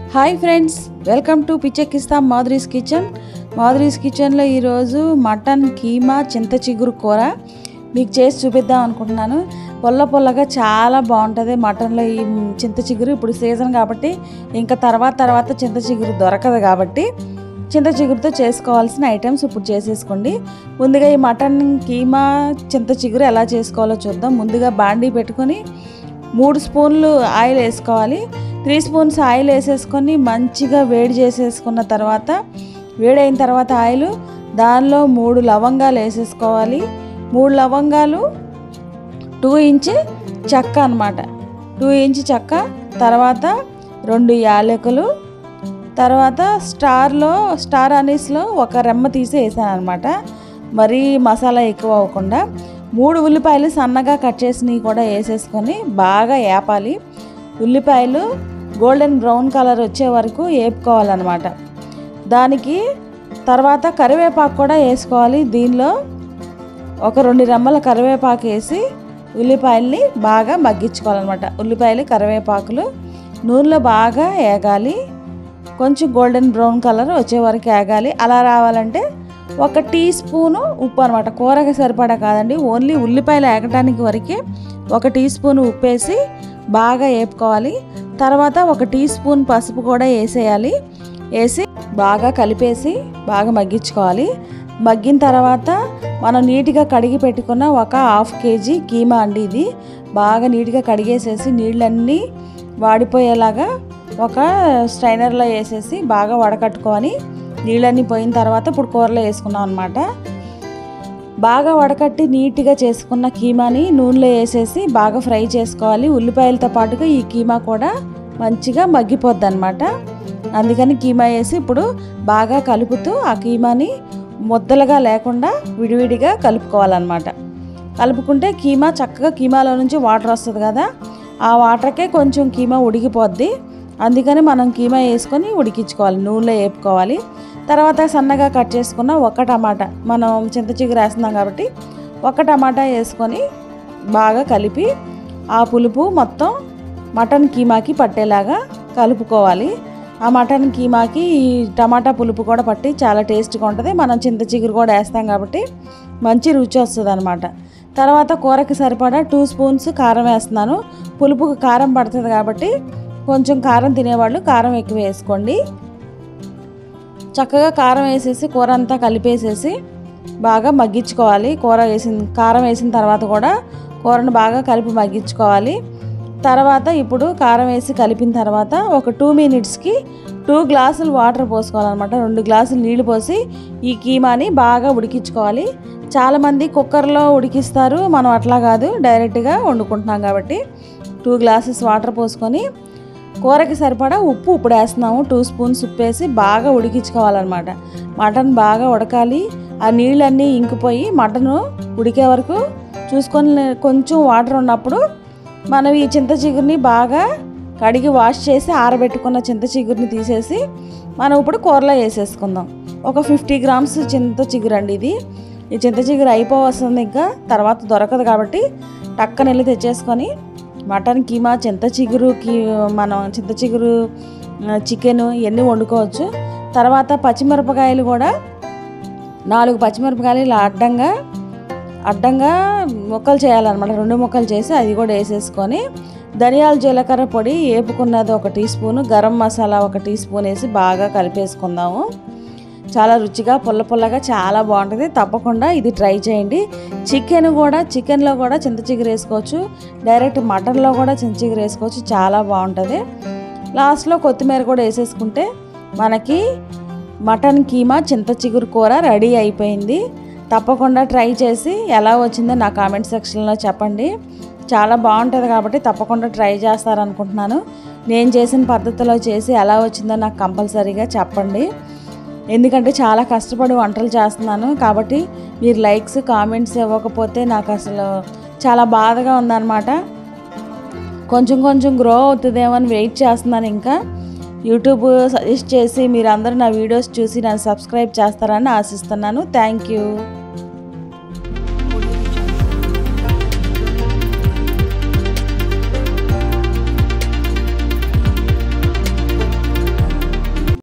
hi friends welcome to పిచ్చెక్కిస్తాం Madhuri's kitchen మాధురీస్ కిచెన్లో ఈరోజు మటన్ కీమా చింత చిగురు కూర మీకు చేసి చూపిద్దాం అనుకుంటున్నాను పొల్ల పొల్లగా చాలా బాగుంటుంది మటన్లో ఈ చింత చిగురు ఇప్పుడు సీజన్ కాబట్టి ఇంకా తర్వాత తర్వాత చింత చిగురు దొరకదు కాబట్టి చింత చిగురుతో చేసుకోవాల్సిన ఐటమ్స్ ఇప్పుడు చేసేసుకోండి ముందుగా ఈ మటన్ కీమా చింత చిగురు ఎలా చేసుకోవాలో చూద్దాం ముందుగా బాండీ పెట్టుకొని మూడు స్పూన్లు ఆయిల్ వేసుకోవాలి త్రీ స్పూన్స్ ఆయిల్ వేసేసుకొని మంచిగా వేడి చేసేసుకున్న తర్వాత వేడైన తర్వాత ఆయిల్ దానిలో మూడు లవంగాలు వేసేసుకోవాలి మూడు లవంగాలు టూ ఇంచ్ చెక్క అనమాట టూ ఇంచ్ చెక్క తర్వాత రెండు యాలకులు తర్వాత స్టార్లో స్టార్ అనీస్లో ఒక రెమ్మ తీసి వేసాను అనమాట మరీ మసాలా ఎక్కువ అవ్వకుండా మూడు ఉల్లిపాయలు సన్నగా కట్ చేసినవి కూడా వేసేసుకొని బాగా వేపాలి ఉల్లిపాయలు గోల్డెన్ బ్రౌన్ కలర్ వచ్చే వరకు వేపుకోవాలన్నమాట దానికి తర్వాత కరివేపాకు కూడా వేసుకోవాలి దీనిలో ఒక రెండు రెమ్మల కరివేపాకు వేసి ఉల్లిపాయల్ని బాగా మగ్గించుకోవాలన్నమాట ఉల్లిపాయలు కరివేపాకులు నూనెలో బాగా వేగాలి కొంచెం గోల్డెన్ బ్రౌన్ కలర్ వచ్చే వరకు వేగాలి అలా రావాలంటే ఒక టీ స్పూను ఉప్పు అనమాట కూరకి సరిపడా కాదండి ఓన్లీ ఉల్లిపాయలు వేగటానికి వరకే ఒక టీ స్పూన్ ఉప్పు వేసి బాగా వేపుకోవాలి తర్వాత ఒక టీ స్పూన్ పసుపు కూడా వేసేయాలి వేసి బాగా కలిపేసి బాగా మగ్గించుకోవాలి మగ్గిన తర్వాత మనం నీట్గా కడిగి పెట్టుకున్న ఒక హాఫ్ కేజీ కీమా అండి ఇది బాగా నీట్గా కడిగేసేసి నీళ్ళన్నీ వాడిపోయేలాగా ఒక స్ట్రైనర్లో వేసేసి బాగా వడకట్టుకొని నీళ్ళన్నీ పోయిన తర్వాత ఇప్పుడు కూరలో వేసుకున్నాం అనమాట బాగా వడకట్టి నీట్గా చేసుకున్న కీమాని నూనెలో వేసేసి బాగా ఫ్రై చేసుకోవాలి ఉల్లిపాయలతో పాటుగా ఈ కీమా కూడా మంచిగా మగ్గిపోద్ది అనమాట అందుకని కీమా వేసి ఇప్పుడు బాగా కలుపుతూ ఆ కీమాని ముద్దలుగా లేకుండా విడివిడిగా కలుపుకోవాలన్నమాట కలుపుకుంటే కీమా చక్కగా కీమాలో నుంచి వాటర్ వస్తుంది కదా ఆ వాటర్కే కొంచెం కీమా ఉడికిపోద్ది అందుకని మనం కీమా వేసుకొని ఉడికించుకోవాలి నూనెలో వేపుకోవాలి తర్వాత సన్నగా కట్ చేసుకున్న ఒక టమాటా మనం చింత చిగురు వేస్తున్నాం కాబట్టి ఒక టమాటా వేసుకొని బాగా కలిపి ఆ పులుపు మొత్తం మటన్ కీమాకి పట్టేలాగా కలుపుకోవాలి ఆ మటన్ కీమాకి ఈ టమాటా పులుపు కూడా పట్టి చాలా టేస్ట్గా ఉంటుంది మనం చింత చిగురు కూడా వేస్తాం కాబట్టి మంచి రుచి వస్తుంది అనమాట తర్వాత కూరకి సరిపడా టూ స్పూన్స్ కారం వేస్తున్నాను పులుపుకి కారం పడుతుంది కాబట్టి కొంచెం కారం తినేవాళ్ళు కారం ఎక్కువ వేసుకోండి చక్కగా కారం వేసేసి కూర అంతా కలిపేసేసి బాగా మగ్గించుకోవాలి కూర వేసిన కారం వేసిన తర్వాత కూడా కూరను బాగా కలిపి మగ్గించుకోవాలి తర్వాత ఇప్పుడు కారం వేసి కలిపిన తర్వాత ఒక టూ మినిట్స్కి టూ గ్లాసులు వాటర్ పోసుకోవాలన్నమాట రెండు గ్లాసులు నీళ్లు పోసి ఈ కీమాని బాగా ఉడికించుకోవాలి చాలామంది కుక్కర్లో ఉడికిస్తారు మనం అట్లా కాదు డైరెక్ట్గా వండుకుంటున్నాం కాబట్టి టూ గ్లాసెస్ వాటర్ పోసుకొని కూరకి సరిపడా ఉప్పు ఇప్పుడు వేస్తున్నాము టూ స్పూన్స్ ఉప్పు వేసి బాగా ఉడికించుకోవాలన్నమాట మటన్ బాగా ఉడకాలి ఆ నీళ్ళన్నీ ఇంకిపోయి మటన్ ఉడికే వరకు చూసుకొని కొంచెం వాటర్ ఉన్నప్పుడు మనం ఈ చింత చిగురిని బాగా కడిగి వాష్ చేసి ఆరబెట్టుకున్న చింత చిగురిని తీసేసి మనం ఇప్పుడు కూరలో వేసేసుకుందాం ఒక ఫిఫ్టీ గ్రామ్స్ చింత చిగురు అండి ఇది ఈ చింత చిగురు అయిపోవస్తుంది ఇంకా తర్వాత దొరకదు కాబట్టి టక్కన వెళ్ళి తెచ్చేసుకొని మటన్ కీమా చింత చిగురు కీ మనం చింత చిగురు చికెన్ ఇవన్నీ వండుకోవచ్చు తర్వాత పచ్చిమిరపకాయలు కూడా నాలుగు పచ్చిమిరపకాయలు ఇలా అడ్డంగా అడ్డంగా ముక్కలు చేయాలన్నమాట రెండు ముక్కలు చేసి అది కూడా వేసేసుకొని ధనియాల జీలకర్ర పొడి వేపుకున్నది ఒక టీ స్పూను గరం మసాలా ఒక టీ స్పూన్ వేసి బాగా కలిపేసుకుందాము చాలా రుచిగా పుల్ల పుల్లగా చాలా బాగుంటుంది తప్పకుండా ఇది ట్రై చేయండి చికెన్ కూడా చికెన్లో కూడా చింత చిగురు వేసుకోవచ్చు డైరెక్ట్ మటన్లో కూడా చింత చిగురు వేసుకోవచ్చు చాలా బాగుంటుంది లాస్ట్లో కొత్తిమీర కూడా వేసేసుకుంటే మనకి మటన్ కీమా చింత చిగురు కూర రెడీ అయిపోయింది తప్పకుండా ట్రై చేసి ఎలా వచ్చిందో నా కామెంట్ సెక్షన్లో చెప్పండి చాలా బాగుంటుంది కాబట్టి తప్పకుండా ట్రై చేస్తారనుకుంటున్నాను నేను చేసిన పద్ధతిలో చేసి ఎలా వచ్చిందో నాకు కంపల్సరీగా చెప్పండి ఎందుకంటే చాలా కష్టపడి వంటలు చేస్తున్నాను కాబట్టి మీరు లైక్స్ కామెంట్స్ ఇవ్వకపోతే నాకు అసలు చాలా బాధగా ఉందన్నమాట కొంచెం కొంచెం గ్రో అవుతుందేమో అని వెయిట్ చేస్తున్నాను ఇంకా యూట్యూబ్ సజెస్ట్ చేసి మీరు అందరూ నా వీడియోస్ చూసి నన్ను సబ్స్క్రైబ్ చేస్తారని ఆశిస్తున్నాను థ్యాంక్ యూ